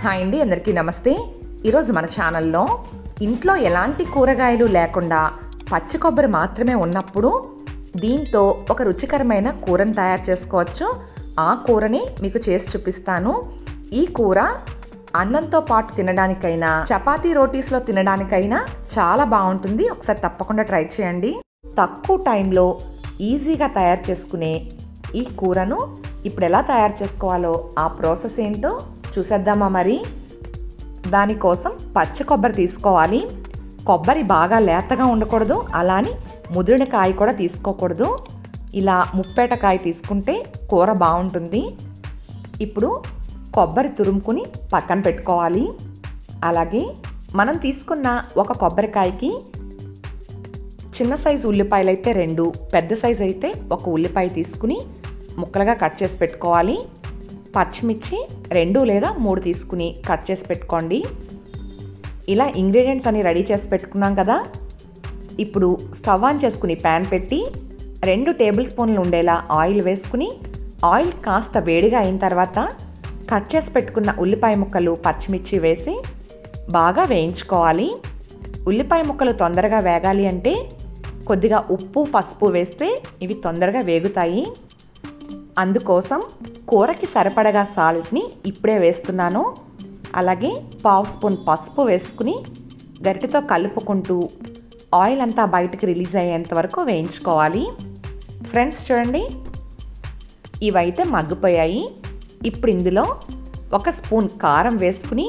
hi అండి అందరికీ నమస్తే ఈరోజు మన ఛానల్లో ఇంట్లో ఎలాంటి కూరగాయలు లేకుండా పచ్చి కొబ్బరి మాత్రమే ఉన్నప్పుడు దీంతో ఒక రుచికరమైన కూరని తయారు చేసుకోవచ్చు ఆ కూరని మీకు చేసి చూపిస్తాను ఈ కూర అన్నంతో పాటు తినడానికైనా చపాతీ రోటీస్లో తినడానికైనా చాలా బాగుంటుంది ఒకసారి తప్పకుండా ట్రై చేయండి తక్కువ టైంలో ఈజీగా తయారు చేసుకునే ఈ కూరను ఇప్పుడు ఎలా తయారు చేసుకోవాలో ఆ ప్రాసెస్ ఏంటో చూసేద్దామా మరి దానికోసం పచ్చి కొబ్బరి తీసుకోవాలి కొబ్బరి బాగా లేతగా ఉండకూడదు అలాని ముదిరిన కాయ కూడా తీసుకోకూడదు ఇలా ముప్పేట కాయ తీసుకుంటే కూర బాగుంటుంది ఇప్పుడు కొబ్బరి తురుముకుని పక్కన పెట్టుకోవాలి అలాగే మనం తీసుకున్న ఒక కొబ్బరికాయకి చిన్న సైజు ఉల్లిపాయలు అయితే రెండు పెద్ద సైజు అయితే ఒక ఉల్లిపాయ తీసుకుని ముక్కలుగా కట్ చేసి పెట్టుకోవాలి పచ్చిమిర్చి రెండు లేదా మూడు తీసుకుని కట్ చేసి పెట్టుకోండి ఇలా ఇంగ్రీడియంట్స్ అన్ని రెడీ చేసి పెట్టుకున్నాం కదా ఇప్పుడు స్టవ్ ఆన్ చేసుకుని ప్యాన్ పెట్టి రెండు టేబుల్ స్పూన్లు ఉండేలా ఆయిల్ వేసుకుని ఆయిల్ కాస్త వేడిగా అయిన తర్వాత కట్ చేసి పెట్టుకున్న ఉల్లిపాయ ముక్కలు పచ్చిమిర్చి వేసి బాగా వేయించుకోవాలి ఉల్లిపాయ ముక్కలు తొందరగా వేగాలి అంటే కొద్దిగా ఉప్పు పసుపు వేస్తే ఇవి తొందరగా వేగుతాయి అందుకోసం కూరకి సరిపడగా సాల్ట్ని ఇప్పుడే వేస్తున్నాను అలాగే పావు స్పూన్ పసుపు వేసుకుని గరిటెతో కలుపుకుంటూ ఆయిల్ అంతా బయటకు రిలీజ్ అయ్యేంత వరకు వేయించుకోవాలి ఫ్రెండ్స్ చూడండి ఇవైతే మగ్గిపోయాయి ఇప్పుడు ఇందులో ఒక స్పూన్ కారం వేసుకుని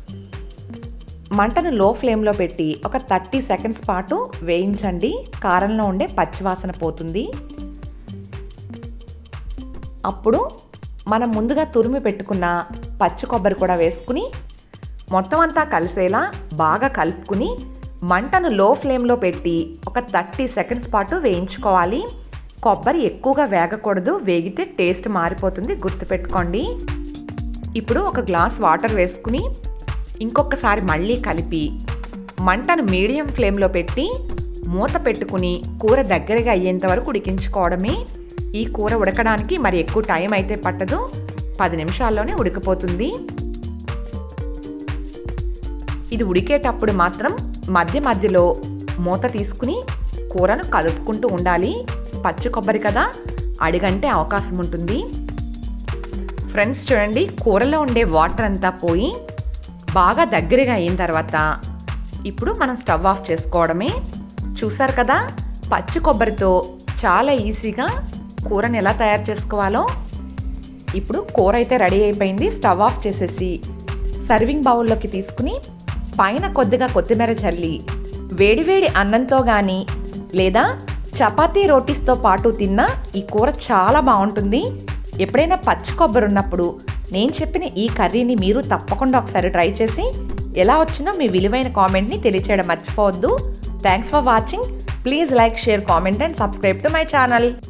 మంటను లో ఫ్లేమ్లో పెట్టి ఒక థర్టీ సెకండ్స్ పాటు వేయించండి కారంలో ఉండే పచ్చివాసన పోతుంది అప్పుడు మనం ముందుగా తురిమి పెట్టుకున్న పచ్చి కొబ్బరి కూడా వేసుకుని మొత్తం అంతా కలిసేలా బాగా కలుపుకుని మంటను లో ఫ్లేమ్లో పెట్టి ఒక థర్టీ సెకండ్స్ పాటు వేయించుకోవాలి కొబ్బరి ఎక్కువగా వేగకూడదు వేగితే టేస్ట్ మారిపోతుంది గుర్తుపెట్టుకోండి ఇప్పుడు ఒక గ్లాస్ వాటర్ వేసుకుని ఇంకొకసారి మళ్ళీ కలిపి మంటను మీడియం ఫ్లేమ్లో పెట్టి మూత పెట్టుకుని కూర దగ్గరగా అయ్యేంత వరకు ఉడికించుకోవడమే ఈ కూర ఉడకడానికి మరి ఎక్కువ టైం అయితే పట్టదు పది నిమిషాల్లోనే ఉడికిపోతుంది ఇది ఉడికేటప్పుడు మాత్రం మధ్య మధ్యలో మూత తీసుకుని కూరను కలుపుకుంటూ ఉండాలి పచ్చి కొబ్బరి కదా అడిగంటే అవకాశం ఉంటుంది ఫ్రెండ్స్ చూడండి కూరలో ఉండే వాటర్ అంతా పోయి బాగా దగ్గరగా అయిన తర్వాత ఇప్పుడు మనం స్టవ్ ఆఫ్ చేసుకోవడమే చూసారు కదా పచ్చి కొబ్బరితో చాలా ఈజీగా కూరని ఎలా తయారు చేసుకోవాలో ఇప్పుడు కూర అయితే రెడీ అయిపోయింది స్టవ్ ఆఫ్ చేసేసి సర్వింగ్ బౌల్లోకి తీసుకుని పైన కొద్దిగా కొత్తిమీర చల్లి వేడివేడి అన్నంతో కానీ లేదా చపాతీ రోటీస్తో పాటు తిన్నా ఈ కూర చాలా బాగుంటుంది ఎప్పుడైనా పచ్చి కొబ్బరి ఉన్నప్పుడు నేను చెప్పిన ఈ కర్రీని మీరు తప్పకుండా ఒకసారి ట్రై చేసి ఎలా వచ్చిందో మీ విలువైన కామెంట్ని తెలియచేయడం మర్చిపోవద్దు thanks for watching please like share comment and subscribe to my channel